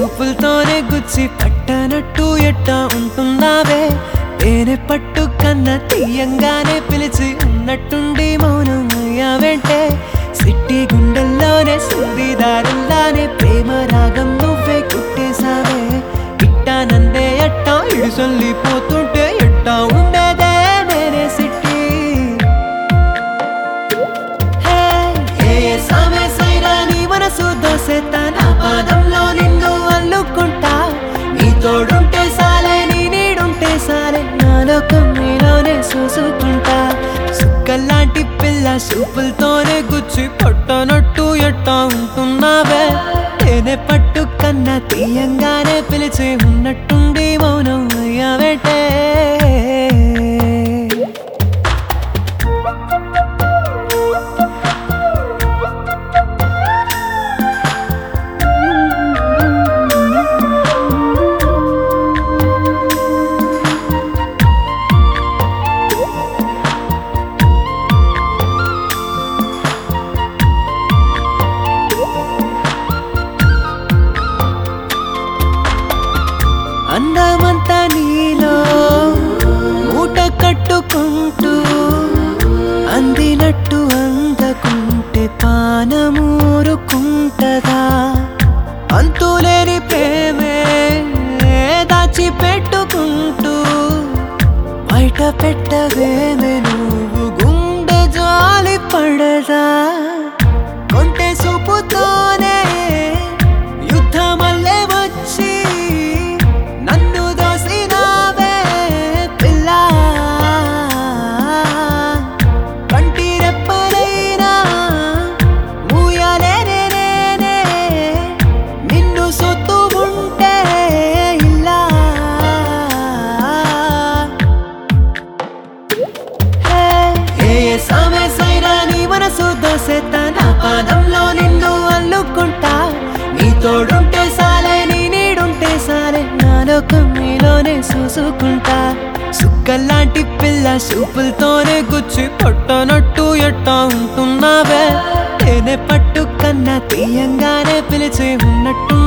చూపులతోనే గుచ్చి పట్టనట్టు ఎట్టా ఉంటున్నావే తేనె పట్టు కన్నా తీయంగానే పిలిచి ఉన్నట్టుండి మౌనం అయ్యావేంటే సిట్టి గుండెల్లోనే సుడిదారుల్లానే ప్రేమ రాగం నువ్వే కుట్టేశావే ఇట్టా నన్నే ఎట్టా ఇడిసొల్లిపోతుంటే ఎట్టా ఉండేదే నేనే సిట్టి హే, ఏ సమేసైనా నీ మనసు దోసెత్తా నా పాదంలో నిన్ను అల్లుకుంటా నీ తోడుంటే సాలే నీ నీడుంటే సాలే నాలో కమ్మీలోనే చూసుకుంటా సుక్కల్లాంటి పిల్ల చూపులతోనే గుచ్చి పట్టనట్టు ఎట్టా ఉంటున్నావే తేనె పట్టు కన్నా తీయంగానే పిలిచి ఉన్నట్టుండి మౌనం అయ్యావేటే అందమంతా నీలో మూట కట్టుకుంటూ అందినట్టు అందకుంటే పానమూరుకుంటదా అంతులేని ప్రేమే దాచి పెట్టుకుంటూ బయట పెట్టవేమే నువ్వు గుండె జాలి పడదా కొంటె సూపుతోనే యుద్ధమల్లే వచ్చి నన్ను దోసినావే పిల్ల కంటి రెప్పలైనా మూయలేనే నేనే నిన్ను సొత్తు ఉంటే ఇలా ఏ సమేసైనా నీ మనసు దోసెత్తా నా పాదంలో నిన్ను అల్లుకుంటా నీ తోడుంటే సాలే నీ నీడుంటే సాలే నాలో కమ్మీలోనే చూసుకుంటా సుక్కల్లాంటి పిల్ల చూపులతోనే గుచ్చి పట్టనట్టు ఎట్టా ఉంటున్నావే తేనె పట్టు కన్నా తీయంగానే పిలిచి ఉన్నట్టు